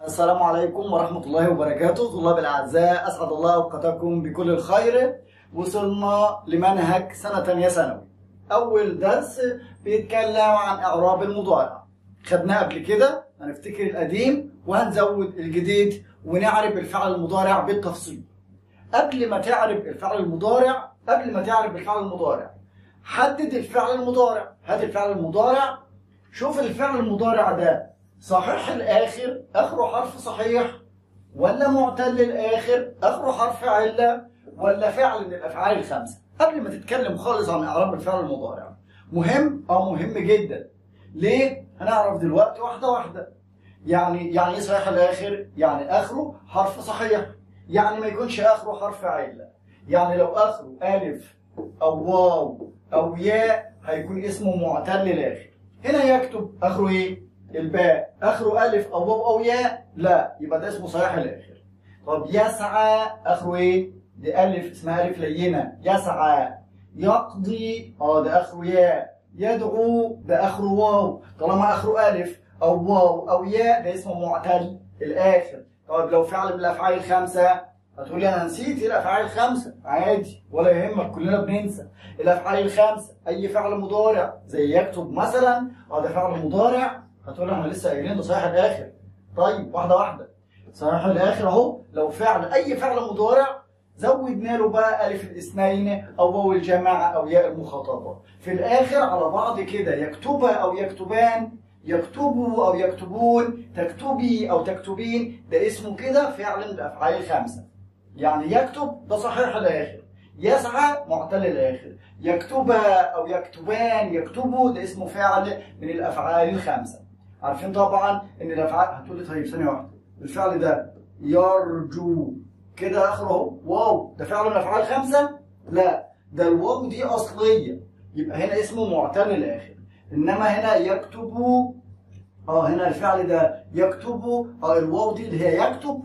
السلام عليكم ورحمة الله وبركاته طلاب الأعزاء أسعد الله أوقاتكم بكل الخير وصلنا لمنهج سنة تانية ثانوي أول درس بيتكلم عن إعراب المضارع خدناه قبل كده هنفتكر القديم وهنزود الجديد ونعرف الفعل المضارع بالتفصيل قبل ما تعرف الفعل المضارع قبل ما تعرف الفعل المضارع حدد الفعل المضارع هات الفعل المضارع شوف الفعل المضارع ده صحيح الآخر آخره حرف صحيح ولا معتل الآخر آخره حرف علة ولا فعل من الأفعال الخمسة قبل ما تتكلم خالص عن إعراب الفعل المضارع مهم اه مهم جدا ليه؟ هنعرف دلوقتي واحدة واحدة يعني يعني ايه صحيح الآخر؟ يعني آخره حرف صحيح يعني ما يكونش آخره حرف علة يعني لو آخره ألف أو واو أو ياء هيكون اسمه معتل الآخر هنا يكتب آخره إيه؟ الباء اخره الف او واو او ياء لا يبقى ده اسمه صحيح الاخر طب يسعى اخره ايه دي الف اسمها الف لينه يسعى يقضي اه ده اخره ياء يدعو ده اخره واو طالما اخره الف او واو او ياء ده اسمه معتل الاخر طب لو فعل من الافعال الخمسه هتقولي انا نسيت الافعال الخمسه عادي ولا يهمك كلنا بننسى الافعال الخمسه اي فعل مضارع زي يكتب مثلا اه ده فعل مضارع هتقول احنا لسه قايلين ده صحيح الاخر طيب واحده واحده صحيح الاخر اهو لو فعل اي فعل مضارع زودنا له بقى الف الاثنين او واو الجماعه او ياء المخاطبه في الاخر على بعض كده يكتبها او يكتبان يكتبوا او يكتبون تكتبي او تكتبين ده اسمه كده فعل من الافعال الخمسه يعني يكتب ده صحيح الاخر يسعى معتل الاخر يكتبها او يكتبان يكتبوا ده اسمه فعل من الافعال الخمسه عارفين طبعا ان الافعال هتقول لي طيب ثانيه واحده الفعل ده يرجو كده اخره واو ده فعل من الافعال الخمسه لا ده الواو دي اصليه يبقى هنا اسمه معتل الاخر انما هنا يكتبوا اه هنا الفعل ده يكتبوا اه الواو دي اللي هي يكتب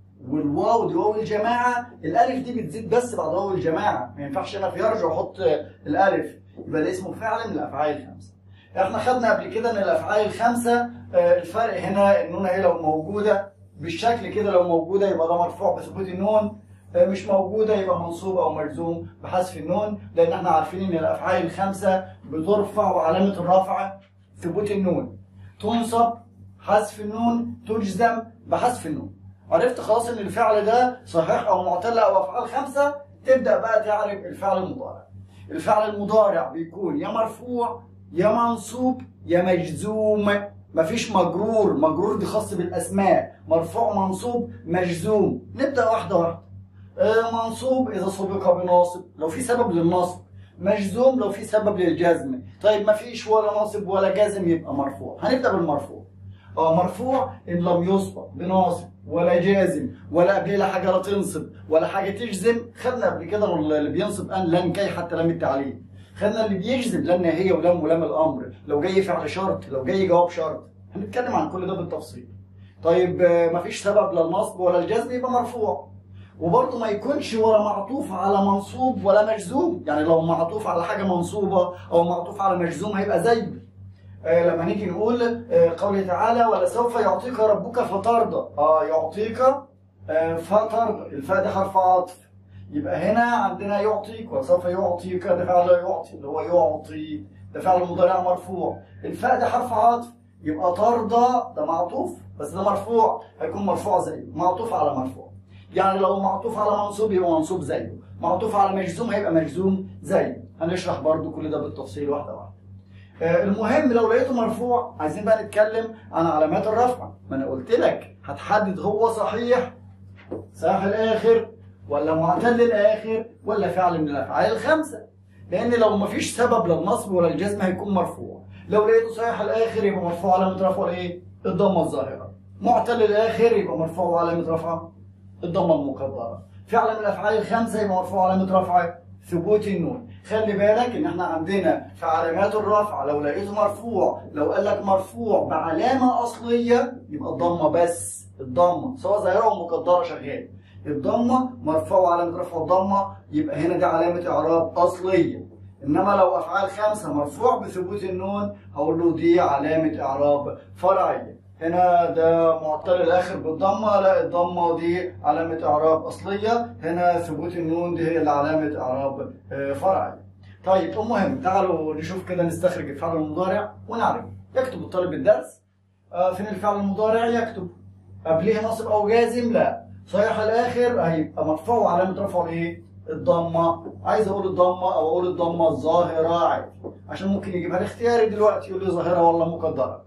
والواو دي واو الجماعه الالف دي بتزيد بس بعد واو الجماعه ما ينفعش انا في يرجع احط الالف يبقى ده اسمه فعل من الافعال الخمسه احنا خدنا قبل كده ان الافعال الخمسه الفرق هنا النون هي لو موجوده بالشكل كده لو موجوده يبقى ده مرفوع بثبوت النون مش موجوده يبقى منصوب او مجزوم بحذف النون لان احنا عارفين ان الافعال الخمسه بترفع وعلامه الرفع ثبوت النون تنصب حذف النون تجزم بحذف النون عرفت خلاص ان الفعل ده صحيح او معتل او افعال خمسه تبدا بقى تعرف الفعل المضارع الفعل المضارع بيكون يا مرفوع يا منصوب يا مجزوم مفيش مجرور مجرور دي خاص بالاسماء مرفوع منصوب مجزوم نبدا واحده واحده آه منصوب اذا سبق بناصب لو في سبب للنصب مجزوم لو في سبب للجزم طيب مفيش ولا ناصب ولا جازم يبقى مرفوع هنبدا بالمرفوع اه مرفوع ان لم يسبق بناصب ولا جازم ولا قبل لا حاجه لا تنصب ولا حاجه تجزم خدنا قبل كده اللي بينصب ان لن كي حتى لم التعليل خدنا اللي بيجزم لن هي ولم ولم الامر لو جاي فعل شرط لو جاي جواب شرط هنتكلم عن كل ده بالتفصيل طيب مفيش سبب للنصب ولا الجزم يبقى مرفوع وبرضه ما يكونش ولا معطوف على منصوب ولا مجزوم يعني لو معطوف على حاجه منصوبه او معطوف على مجزوم هيبقى زيه آه لما نيجي نقول آه قوله تعالى ولسوف يعطيك ربك فترضى اه يعطيك آه فترضى الفاء ده حرف عطف يبقى هنا عندنا يعطيك وسوف يعطيك ده فعل يعطي اللي هو يعطي ده فعل مضارع مرفوع الفاء ده حرف عطف يبقى ترضى ده معطوف بس ده مرفوع هيكون مرفوع زيه معطوف على مرفوع يعني لو معطوف على منصوب يبقى منصوب زيه معطوف على مجزوم هيبقى مجزوم زيه هنشرح برضو كل ده بالتفصيل واحده واحده المهم لو لقيته مرفوع عايزين بقى نتكلم عن علامات الرفع ما انا قلت لك هتحدد هو صحيح صحيح الاخر ولا معتل الاخر ولا فعل من الافعال الخمسه لان لو ما فيش سبب للنصب ولا الجزم هيكون مرفوع لو لقيته صحيح الاخر يبقى مرفوع علامه رفعه ايه الضمه الظاهره معتل الاخر يبقى مرفوع علامه رفعه الضمه المقدره فعل من الافعال الخمسه يبقى مرفوع علامه رفعه ثبوت النون خلي بالك ان احنا عندنا في علامات الرفع لو لقيته مرفوع لو قال لك مرفوع بعلامه اصليه يبقى الضمه بس الضمه سواء ظاهره او مقدره شغال الضمه مرفوع علامه رفع الضمه يبقى هنا دي علامه اعراب اصليه انما لو افعال خمسه مرفوع بثبوت النون هقول له دي علامه اعراب فرعيه هنا ده معتل الاخر بالضمه لا الضمه دي علامه اعراب اصليه هنا ثبوت النون دي هي اللي علامه اعراب آه، فرعي طيب المهم تعالوا نشوف كده نستخرج الفعل المضارع ونعرف يكتب الطالب الدرس آه، فين الفعل المضارع يكتب قبليه نصب او جازم لا صحيح الاخر هيبقى مرفوع وعلامه رفعه ايه الضمه عايز اقول الضمه او اقول الضمه الظاهره عادي عشان ممكن يجيبها لي اختياري دلوقتي يقول لي ظاهره ولا مقدره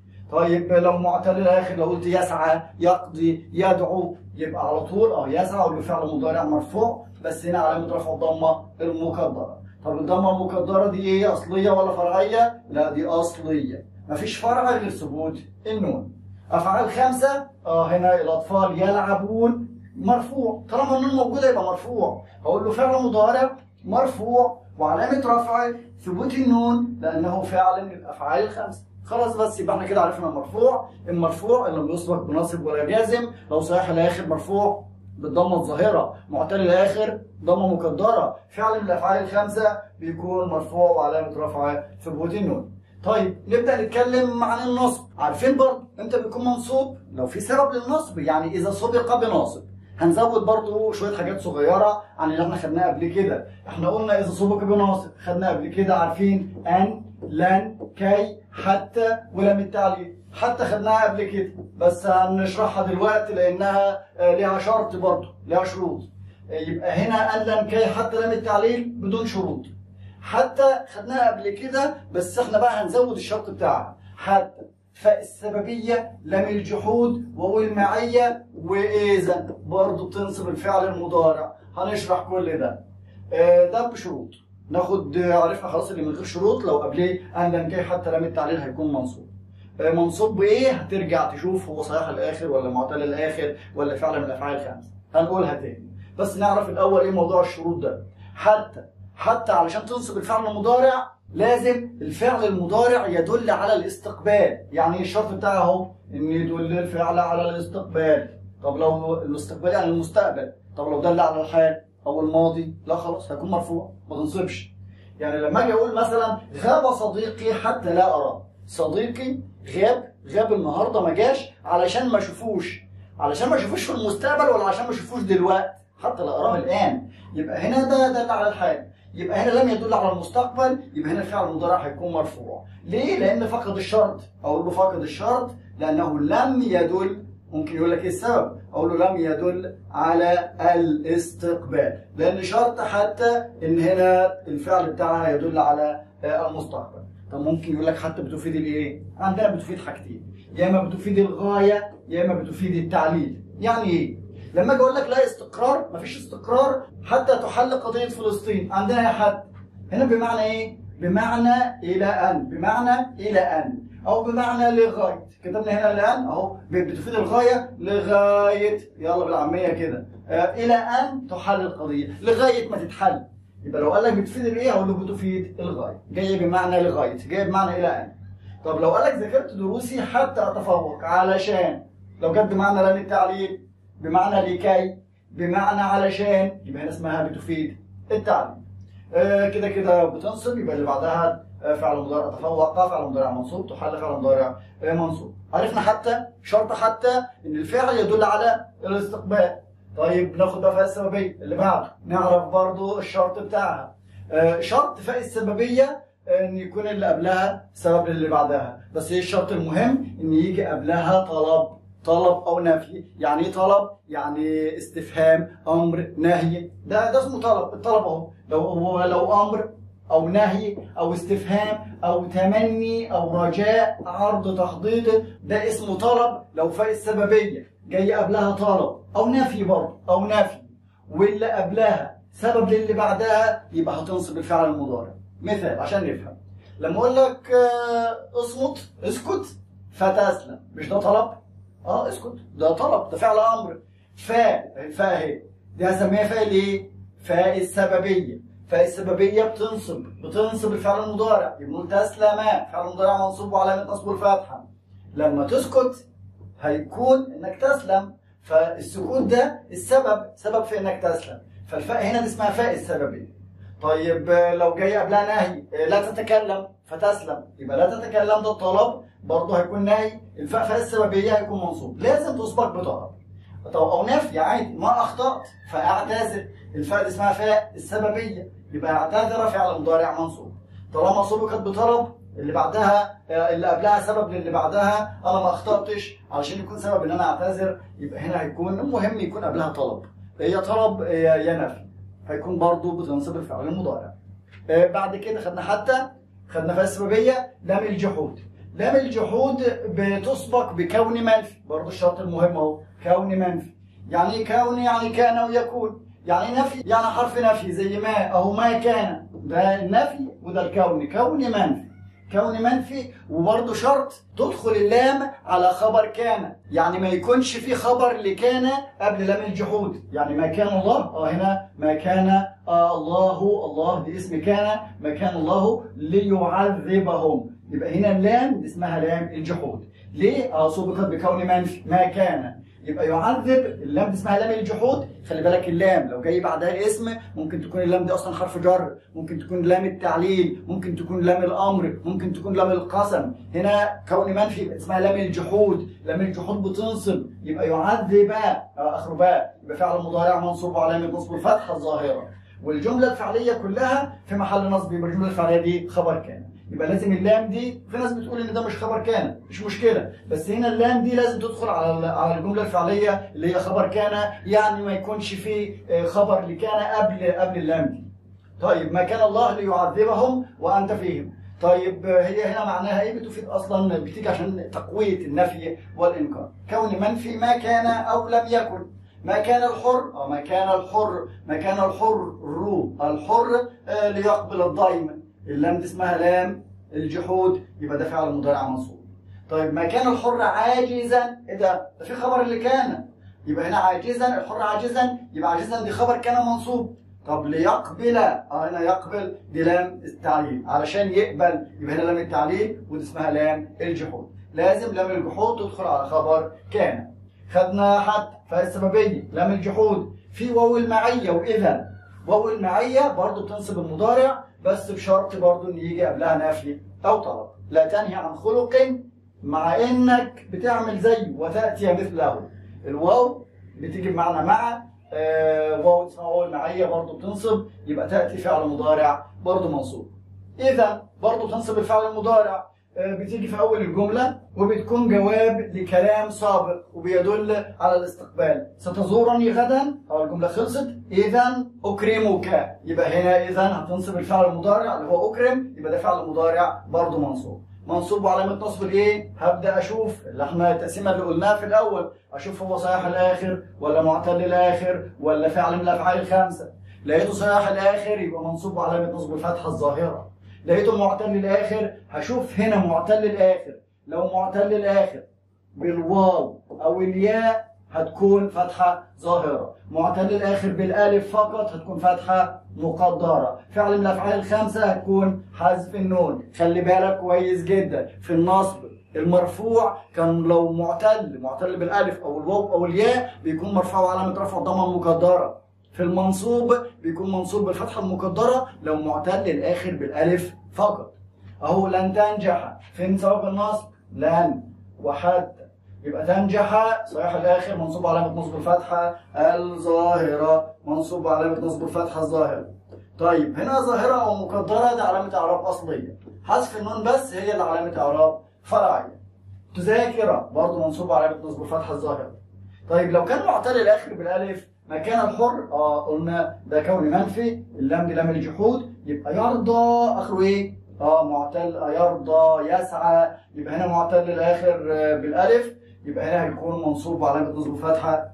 طيب لو معتل الاخر لو قلت يسعى يقضي يدعو يبقى على طول اه يسعى اقول له فعل مضارع مرفوع بس هنا علامه رفع الضمه المقدره طب الضمه المقدره دي ايه اصليه ولا فرعيه لا دي اصليه مفيش فرع غير ثبوت النون افعال خمسه اه هنا الاطفال يلعبون مرفوع طالما النون موجوده يبقى مرفوع هقول له فعل مضارع مرفوع وعلامه رفعه ثبوت النون لانه فعل من الافعال الخمسه خلاص بس يبقى احنا كده عرفنا المرفوع المرفوع اللي بيسبق بنصب ولا جازم لو صحيح الاخر مرفوع بالضمه الظاهره معتل الاخر ضمه مقدره فعل من الافعال الخمسه بيكون مرفوع وعلامه رفعه ثبوت النون طيب نبدا نتكلم عن النصب عارفين برضه امتى بيكون منصوب لو في سبب للنصب يعني اذا سبق بناصب هنزود برضو شويه حاجات صغيره عن اللي احنا خدناها قبل كده احنا قلنا اذا سبق بناصب خدناه قبل كده عارفين ان لن كي حتى ولم التعليل حتى خدناها قبل كده بس هنشرحها دلوقتي لانها آه، ليها شرط برضو ليها شروط آه، يبقى هنا ان لم كي حتى لم التعليل بدون شروط حتى خدناها قبل كده بس احنا بقى هنزود الشرط بتاعها حتى فالسببية لم الجحود والمعية وإذا برضه بتنصب الفعل المضارع هنشرح كل ده آه، ده بشروط ناخد آه، عرفنا خلاص اللي من غير شروط لو قبليه ان لم كي حتى لم التعليل هيكون منصوب آه، منصوب بايه هترجع تشوف هو صحيح الاخر ولا معتل الاخر ولا فعل من الافعال الخمسه هنقولها تاني بس نعرف الاول ايه موضوع الشروط ده حتى حتى علشان تنصب الفعل المضارع لازم الفعل المضارع يدل على الاستقبال يعني الشرط بتاعه اهو ان يدل الفعل على الاستقبال طب لو الاستقبال يعني المستقبل طب لو دل على الحال او الماضي لا خلاص هيكون مرفوع ما تنصبش يعني لما اجي اقول مثلا غاب صديقي حتى لا اراه صديقي غاب غاب النهارده ما جاش علشان ما اشوفوش علشان ما اشوفوش في المستقبل ولا عشان ما اشوفوش دلوقتي حتى لا اراه الان يبقى هنا ده دل على الحال يبقى هنا لم يدل على المستقبل يبقى هنا الفعل المضارع هيكون مرفوع ليه لان فقد الشرط اقول له فقد الشرط لانه لم يدل ممكن يقول لك ايه السبب اقول له لم يدل على الاستقبال لان شرط حتى ان هنا الفعل بتاعها يدل على آه، المستقبل طب ممكن يقول لك حتى بتفيد الايه عندنا بتفيد حاجتين يا اما بتفيد الغايه يا اما بتفيد التعليل يعني ايه لما اجي اقول لك لا استقرار مفيش استقرار حتى تحل قضيه فلسطين عندنا يا حد هنا بمعنى ايه بمعنى الى ان بمعنى الى ان او بمعنى لغايه كتبنا هنا الان اهو بتفيد الغايه لغايه يلا بالعاميه كده آه الى ان تحل القضيه لغايه ما تتحل يبقى لو قال لك بتفيد الايه اقول له بتفيد الغايه جايه بمعنى لغايه جايه بمعنى الى ان طب لو قال لك ذاكرت دروسي حتى اتفوق علشان لو جت بمعنى لن التعليل بمعنى لكي بمعنى علشان يبقى هنا اسمها بتفيد التعليم آه كده كده بتنصب يبقى اللي بعدها آه فعل مضارع تفوق فعل مضارع منصوب تحل فعل مضارع آه منصوب عرفنا حتى شرط حتى ان الفعل يدل على الاستقبال طيب ناخد بقى فاء السببيه اللي بعده نعرف برضو الشرط بتاعها آه شرط فاء السببيه ان يكون اللي قبلها سبب اللي بعدها بس ايه الشرط المهم ان يجي قبلها طلب طلب او نفي يعني ايه طلب يعني استفهام امر نهي ده ده اسمه طلب الطلب اهو لو هو لو امر او نهي او استفهام او تمني او رجاء عرض تخطيط ده اسمه طلب لو فاء السببيه جاي قبلها طلب او نفي برضه او نفي واللي قبلها سبب للي بعدها يبقى هتنصب الفعل المضارع مثال عشان نفهم لما اقول لك آه، اصمت اسكت فتسلم مش ده طلب اه اسكت ده طلب ده فعل امر فاء الفاء اهي دي هسميها فاء الايه؟ فاء السببيه فاء السببيه بتنصب بتنصب الفعل المضارع يقول تسلم فعل مضارع منصوب وعلامه نصبه الفتحه لما تسكت هيكون انك تسلم فالسكوت ده السبب سبب في انك تسلم فالفاء هنا دي اسمها فاء السببيه طيب آه، لو جاي قبلها نهي آه، لا تتكلم فتسلم يبقى لا تتكلم ده الطلب برضه هيكون نهي الفاء فاء السببيه هيكون منصوب لازم تسبق بطلب طب او نفي عادي ما اخطات فاعتذر الفاء دي اسمها فاء السببيه يبقى اعتذر فعل مضارع منصوب طالما سبقت بطلب اللي بعدها اللي قبلها سبب للي بعدها انا ما اخطاتش علشان يكون سبب ان انا اعتذر يبقى هنا هيكون المهم يكون قبلها طلب هي طلب يا نفي هيكون برضه بتنصب الفعل المضارع آه، بعد كده خدنا حتى خدنا فاء السببيه لام الجحود لام الجحود بتسبق بكون منفي برضه الشرط المهم اهو كون منفي يعني ايه كون يعني كان ويكون يعني نفي يعني حرف نفي زي ما اهو ما كان ده النفي وده الكون كون منفي كون منفي وبرضه شرط تدخل اللام على خبر كان يعني ما يكونش في خبر لكان قبل لام الجحود يعني ما كان الله اه هنا ما كان آه الله الله دي اسم كان ما كان الله ليعذبهم يبقى هنا اللام دي اسمها لام الجحود ليه؟ اه سبقت بكون منفي ما كان يبقى يعذب اللام دي اسمها لام الجحود خلي بالك اللام لو جاي بعدها الاسم ممكن تكون اللام دي اصلا حرف جر ممكن تكون لام التعليل ممكن تكون لام الامر ممكن تكون لام القسم هنا كون منفي يبقى اسمها لام الجحود لام الجحود بتنصب يبقى يعذب آه اخره باء يبقى فعل مضارع منصوب وعلامه نصب الفتحه الظاهره والجمله الفعليه كلها في محل نصب يبقى الجمله الفعليه دي خبر كان يبقى لازم اللام دي في ناس بتقول ان ده مش خبر كان مش مشكله بس هنا اللام دي لازم تدخل على على الجمله الفعليه اللي هي خبر كان يعني ما يكونش في خبر لكان قبل قبل اللام دي طيب ما كان الله ليعذبهم وانت فيهم طيب هي هنا معناها ايه بتفيد اصلا بتيجي عشان تقويه النفي والانكار كون منفي ما كان او لم يكن ما كان الحر اه ما كان الحر ما كان الحر رو الحر آه ليقبل الضيم اللام دي اسمها لام الجحود يبقى ده فعل مضارع منصوب طيب ما كان الحر عاجزا ايه ده ده في خبر اللي كان يبقى هنا عاجزا الحر عاجزا يبقى عاجزا دي خبر كان منصوب طب ليقبل اه هنا يقبل دي لام التعليل علشان يقبل يبقى هنا لام التعليل ودي اسمها لام الجحود لازم لام الجحود تدخل على خبر كان خدنا حتى فالسببيه لام الجحود في واو المعيه واذا واو المعيه برضو بتنصب المضارع بس بشرط برضو ان يجي قبلها نفي او طلب لا تنهي عن خلق مع انك بتعمل زيه وتاتي مثله الواو بتيجي بمعنى مع آه واو اسمها واو المعيه برضو بتنصب يبقى تاتي فعل مضارع برضو منصوب اذا برضو تنصب الفعل المضارع آه بتيجي في اول الجمله وبتكون جواب لكلام سابق وبيدل على الاستقبال ستزورني غدا او الجمله خلصت اذا اكرمك يبقى هنا اذا هتنصب الفعل المضارع اللي هو اكرم يبقى ده فعل مضارع برضه منصوب منصوب وعلامه نصب الايه هبدا اشوف اللي احنا التقسيمه اللي قلناها في الاول اشوف هو صحيح الاخر ولا معتل الاخر ولا فعل من الافعال الخمسه لقيته صحيح الاخر يبقى منصوب وعلامه نصب الفتحه الظاهره لقيته معتل الاخر هشوف هنا معتل الاخر لو معتل الاخر بالواو او الياء هتكون فتحة ظاهرة معتل الآخر بالألف فقط هتكون فتحة مقدرة فعل من الأفعال الخمسة هتكون حذف النون خلي بالك كويس جدا في النصب المرفوع كان لو معتل معتل بالألف أو الواو أو الياء بيكون مرفوع وعلامة رفع ضمة مقدرة في المنصوب بيكون منصوب بالفتحة المقدرة لو معتل الآخر بالألف فقط أهو لن تنجح فين سبب النصب لن وحتى يبقى تنجح صحيح الاخر منصوب علامه نصب الفتحه الظاهره منصوب علامه نصب الفتحه الظاهره طيب هنا ظاهره او مقدره دي علامه اعراب اصليه حذف النون بس هي اللي علامه اعراب فرعيه تذاكر برضه منصوب علامه نصب الفتحه الظاهره طيب لو كان معتل الاخر بالالف مكان الحر اه قلنا ده كون منفي اللام دي لام الجحود يبقى يرضى اخره ايه؟ اه معتل يرضى يسعى يبقى هنا معتل الاخر بالالف يبقى هنا هيكون منصوب وعلامة نصب الفتحة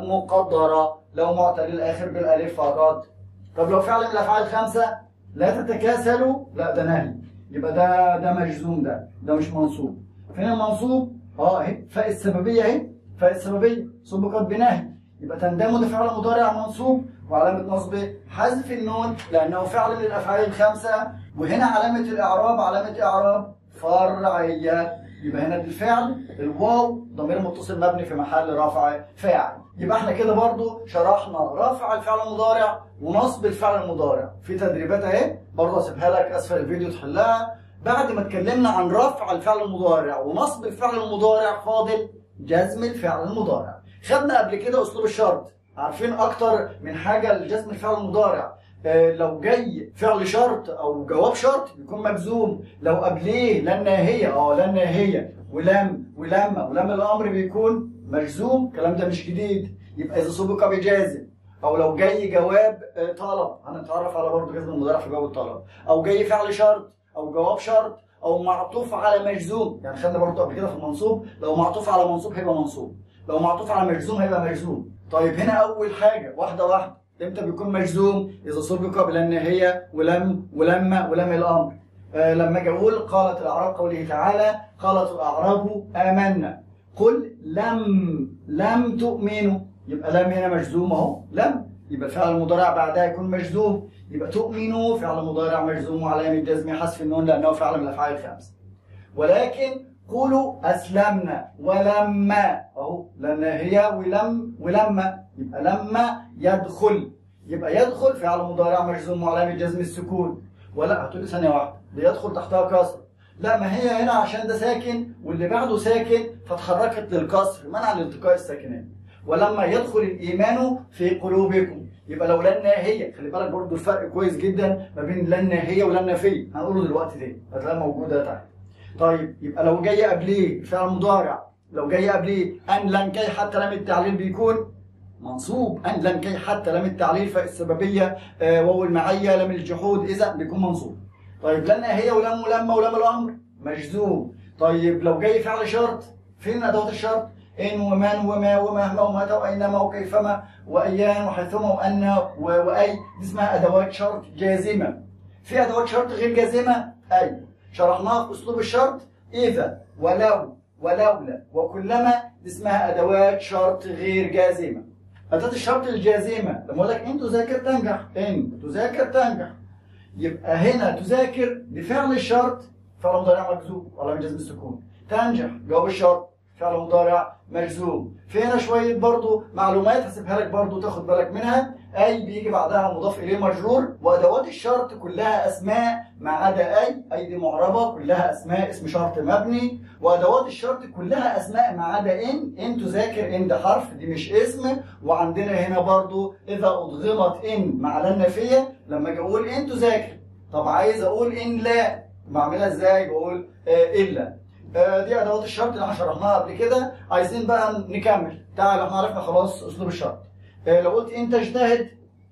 المقدرة لو معتل الآخر بالألف فقط طب لو فعل من الأفعال الخمسة لا تتكاسلوا لا ده نهي يبقى ده ده مجزوم ده ده مش منصوب فين المنصوب؟ اه اهي فاء السببية اهي فاء السببية سبقت بنهي يبقى تندم ده فعل مضارع منصوب وعلامة نصبه حذف النون لأنه فعل من الأفعال الخمسة وهنا علامة الإعراب علامة إعراب فرعية يبقى هنا الفعل الواو ضمير متصل مبني في محل رفع فاعل يبقى احنا كده برضو شرحنا رفع الفعل المضارع ونصب الفعل المضارع في تدريبات اهي برضو هسيبها لك اسفل الفيديو تحلها بعد ما اتكلمنا عن رفع الفعل المضارع ونصب الفعل المضارع فاضل جزم الفعل المضارع خدنا قبل كده اسلوب الشرط عارفين اكتر من حاجه لجزم الفعل المضارع آه، لو جاي فعل شرط او جواب شرط بيكون مجزوم لو قبليه لا ناهيه اه لا ناهيه ولم ولما ولما الامر بيكون مجزوم الكلام ده مش جديد يبقى اذا سبق بجازم او لو جاي جواب آه، طلب هنتعرف على برضه جزم المضارع في جواب الطلب او جاي فعل شرط او جواب شرط او معطوف على مجزوم يعني خدنا برضه قبل كده في المنصوب لو معطوف على منصوب هيبقى منصوب لو معطوف على مجزوم هيبقى مجزوم طيب هنا اول حاجه واحده واحده امتى بيكون مجزوم اذا سبق بلان هي ولم ولما ولم الامر آه لما اجي اقول قالت الاعراب قوله تعالى قالت الاعراب امنا قل لم لم تؤمنوا يبقى لم هنا مجزوم اهو لم يبقى الفعل المضارع بعدها يكون مجزوم يبقى تؤمنوا فعل مضارع مجزوم وعلامه جزم حذف النون لانه فعل من الافعال الخمسه ولكن قولوا اسلمنا ولما اهو لان هي ولم ولما يبقى لما يدخل يبقى يدخل فعل مضارع مجزوم وعلامه جزم السكون ولا هتقول ثانيه واحده بيدخل تحتها كسر لا ما هي هنا عشان ده ساكن واللي بعده ساكن فاتحركت للكسر منع لالتقاء الساكنين ولما يدخل الايمان في قلوبكم يبقى لو لن هي خلي بالك برضه الفرق كويس جدا ما بين لن هي ولن في هنقوله دلوقتي تاني هتلاقيها موجوده تحت طيب يبقى لو جاي قبليه الفعل المضارع لو جاي قبليه ان لن كي حتى لم التعليل بيكون منصوب ان لن كي حتى لم التعليل فالسببيه آه واو المعيه لم الجحود اذا بيكون منصوب طيب لن هي ولم ولما ولم الامر مجزوم طيب لو جاي فعل شرط فين ادوات الشرط ان ومن وما ومهما ومتى واينما وكيفما وايان وحيثما وان واي دي اسمها ادوات شرط جازمه في ادوات شرط غير جازمه اي شرحناها في اسلوب الشرط اذا ولو ولولا وكلما دي اسمها ادوات شرط غير جازمه اداه الشرط الجازمه لما اقول لك ان تذاكر تنجح ان تذاكر تنجح يبقى هنا تذاكر بفعل الشرط فعل مضارع مجزوم ولا جزم السكون تنجح جواب الشرط فعل مضارع مجزوم في هنا شويه برضو معلومات هسيبها لك برضو تاخد بالك منها اي بيجي بعدها مضاف اليه مجرور وادوات الشرط كلها اسماء ما عدا اي اي دي معربه كلها اسماء اسم شرط مبني وادوات الشرط كلها اسماء ما عدا ان ان تذاكر ان ده حرف دي مش اسم وعندنا هنا برضو اذا ادغمت ان مع لا النافيه لما اجي اقول ان تذاكر طب عايز اقول ان لا بعملها ازاي بقول آه الا آه دي ادوات الشرط اللي احنا شرحناها قبل كده عايزين بقى نكمل تعال احنا عرفنا خلاص اسلوب الشرط آه لو قلت ان تجتهد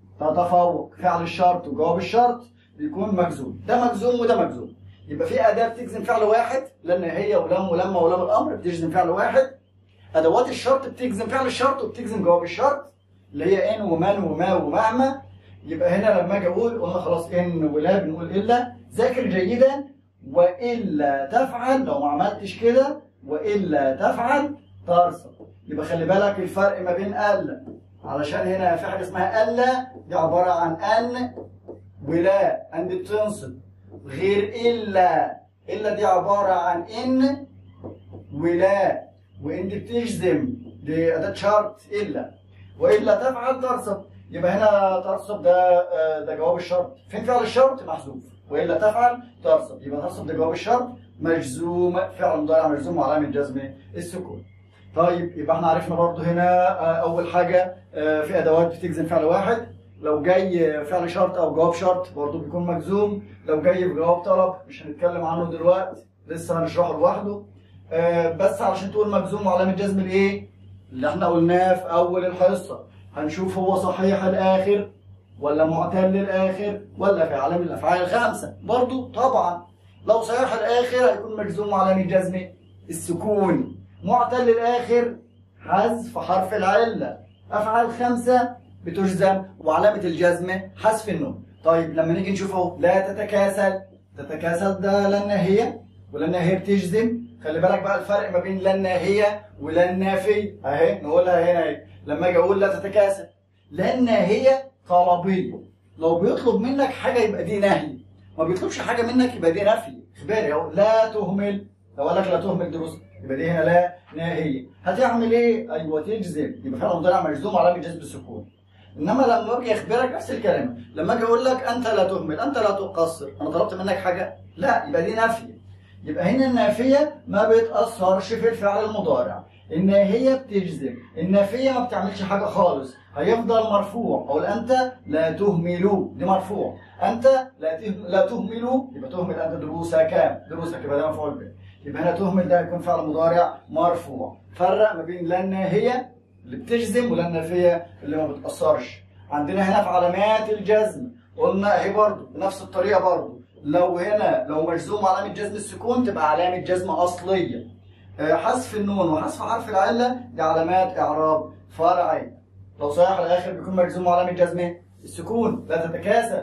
تتفوق فعل الشرط وجواب الشرط بيكون مجزوم ده مجزوم وده مجزوم يبقى في اداه بتجزم فعل واحد لان هي ولم ولما ولم الامر بتجزم فعل واحد ادوات الشرط بتجزم فعل الشرط وبتجزم جواب الشرط اللي هي ان ومن وما ومهما يبقى هنا لما اجي اقول قلنا خلاص ان ولا بنقول الا ذاكر جيدا والا تفعل لو ما عملتش كده والا تفعل ترسب يبقى خلي بالك الفرق ما بين الا علشان هنا في حاجه اسمها الا دي عباره عن ان ولا ان دي بتنصب غير الا الا دي عباره عن ان ولا وان دي بتجزم دي اداه شرط الا والا تفعل ترسب يبقى هنا ترسب ده ده جواب الشرط فين فعل الشرط محذوف والا تفعل ترسب يبقى ترسب ده جواب الشرط مجزوم فعل مضارع مجزوم وعلامه جزم السكون طيب يبقى احنا عرفنا برضو هنا اول حاجه في ادوات بتجزم فعل واحد لو جاي فعل شرط او جواب شرط برضو بيكون مجزوم لو جاي بجواب طلب مش هنتكلم عنه دلوقتي لسه هنشرحه لوحده بس علشان تقول مجزوم وعلامه جزم الايه اللي احنا قلناه في اول الحصه هنشوف هو صحيح الاخر ولا معتل الاخر ولا في علامه الافعال الخمسه برضو طبعا لو صحيح الاخر هيكون مجزوم علامه جزم السكون معتل الاخر حذف حرف العله افعال خمسه بتجزم وعلامه الجزم حذف النون طيب لما نيجي نشوف اهو لا تتكاسل تتكاسل ده لا الناهيه ولا الناهيه بتجزم خلي بالك بقى الفرق ما بين لا الناهيه ولا النافيه اهي نقولها هنا اهي لما اجي اقول لا تتكاسل لا الناهيه طلبيه لو بيطلب منك حاجه يبقى دي نهي ما بيطلبش حاجه منك يبقى دي نفي اخباري اهو لا تهمل لو قال لك لا تهمل دروس يبقى دي هنا لا ناهيه هتعمل ايه؟ ايوه تجزم يبقى فعل مضارع مجزوم علامه جزم السكون انما لما اجي اخبرك نفس الكلام لما اجي اقول لك انت لا تهمل انت لا تقصر انا طلبت منك حاجه لا يبقى دي نافيه يبقى هنا النافيه ما بتاثرش في الفعل المضارع الناهيه بتجزم النافيه ما بتعملش حاجه خالص هيفضل مرفوع اقول انت لا تهملوا دي مرفوع انت لا تهم... لا تهملوا يبقى تهمل انت دروسك دروسك يبقى ده مفعول به يبقى هنا تهمل ده هيكون فعل مضارع مرفوع فرق ما بين لا الناهيه اللي بتجزم ولا النافيه اللي ما بتاثرش عندنا هنا في علامات الجزم قلنا اهي برضه بنفس الطريقه برضه لو هنا لو مجزوم علامه جزم السكون تبقى علامه جزم اصليه آه، حذف النون وحذف حرف العله دي علامات اعراب فرعيه لو صحيح الاخر بيكون مجزوم علامه جزم السكون لا تتكاسل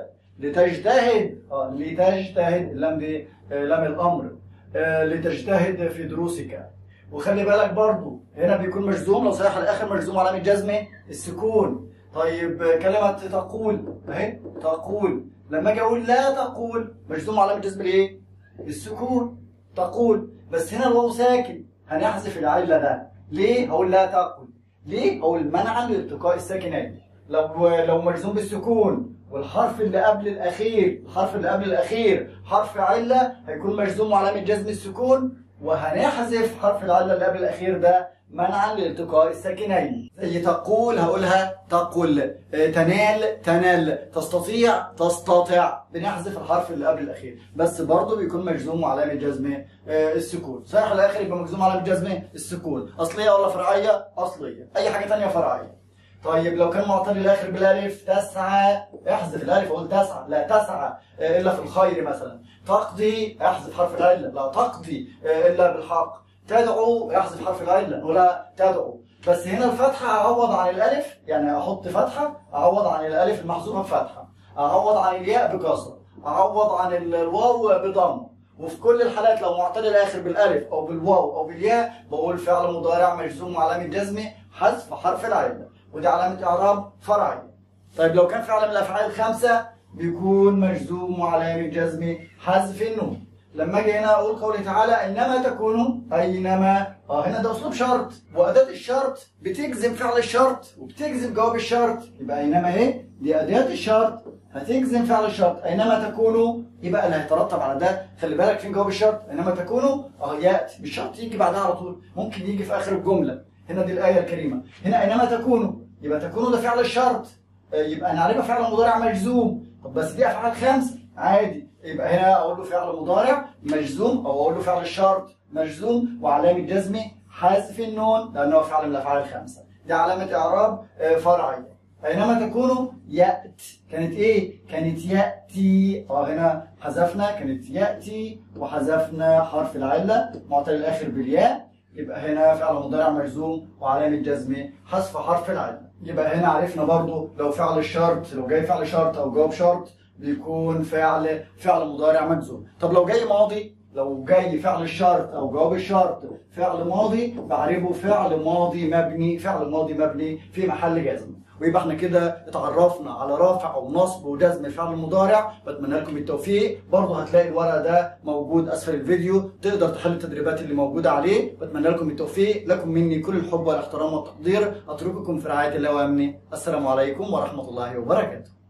لتجتهد اه لتجتهد اللام دي آه، لام الامر آه، لتجتهد في دروسك وخلي بالك برضو هنا بيكون مجزوم لو صحيح الاخر مجزوم علامه جزم السكون طيب آه، كلمه تقول اهي تقول لما اجي اقول لا تقول مجزوم علامه جزم الايه السكون تقول بس هنا الواو ساكن هنحذف العله ده ليه هقول لا تقل ليه هقول منعا لالتقاء الساكنين لو لو مجزوم بالسكون والحرف اللي قبل الاخير الحرف اللي قبل الاخير حرف عله هيكون مجزوم علامه جزم السكون وهنحذف حرف العله اللي قبل الاخير ده منعا لالتقاء الساكنين زي تقول هقولها تقل آه، تنال تنال تستطيع تستطيع بنحذف الحرف اللي قبل الاخير بس برضه بيكون مجزوم علامه جزم آه، السكون صحيح الاخر يبقى مجزوم علامه جزم السكون اصليه ولا فرعيه اصليه اي حاجه ثانيه فرعيه طيب لو كان معتل الاخر بالالف تسعى احذف الالف اقول تسعى لا تسعى آه، الا في الخير مثلا تقضي احذف حرف العله لا تقضي آه، الا بالحق تدعو احذف حرف العله ولا تدعو بس هنا الفتحه اعوض عن الالف يعني احط فتحه اعوض عن الالف المحذوفه بفتحه اعوض عن الياء بكسره اعوض عن ال- الواو بضم وفي كل الحالات لو معتل الاخر بالالف او بالواو او بالياء بقول فعل مضارع مجزوم وعلامه جزمه حذف حرف العله ودي علامه اعراب فرعيه طيب لو كان فعل من الافعال الخمسه بيكون مجزوم وعلامه جزمه حذف النون لما اجي هنا اقول قوله تعالى انما تكونوا اينما اه هنا ده اسلوب شرط واداه الشرط بتجزم فعل الشرط وبتجزم جواب الشرط يبقى اينما ايه دي اداه الشرط هتجزم فعل الشرط اينما تكونوا يبقى اللي هيترتب على ده خلي بالك فين جواب الشرط اينما تكونوا اه ياتي مش شرط يجي بعدها على طول ممكن يجي في اخر الجمله هنا دي الايه الكريمه هنا اينما تكونوا يبقى تكونوا ده فعل الشرط آه، يبقى نعرفها فعل مضارع مجزوم طب بس دي افعال خمس عادي يبقى هنا اقول له فعل مضارع مجزوم او اقول له فعل الشرط مجزوم وعلامه جزمه حذف النون لانه فعل من الافعال الخمسه دي علامه اعراب آه، فرعيه اينما تكونوا يات كانت ايه كانت ياتي اه هنا حذفنا كانت ياتي وحذفنا حرف العله معتل الاخر بالياء يبقى هنا فعل مضارع مجزوم وعلامه جزمه حذف حرف العله يبقى هنا عرفنا برضو لو فعل الشرط لو جاي فعل شرط او جواب شرط بيكون فعل فعل مضارع مجزوم طب لو جاي ماضي لو جاي فعل الشرط او جواب الشرط فعل ماضي بعربه فعل ماضي مبني فعل ماضي مبني في محل جزم ويبقى احنا كده اتعرفنا على رافع او نصب وجزم الفعل المضارع بتمنى لكم التوفيق برضه هتلاقي الورق ده موجود اسفل الفيديو تقدر تحل التدريبات اللي موجوده عليه بتمنى لكم التوفيق لكم مني كل الحب والاحترام والتقدير اترككم في رعايه الله وامنه السلام عليكم ورحمه الله وبركاته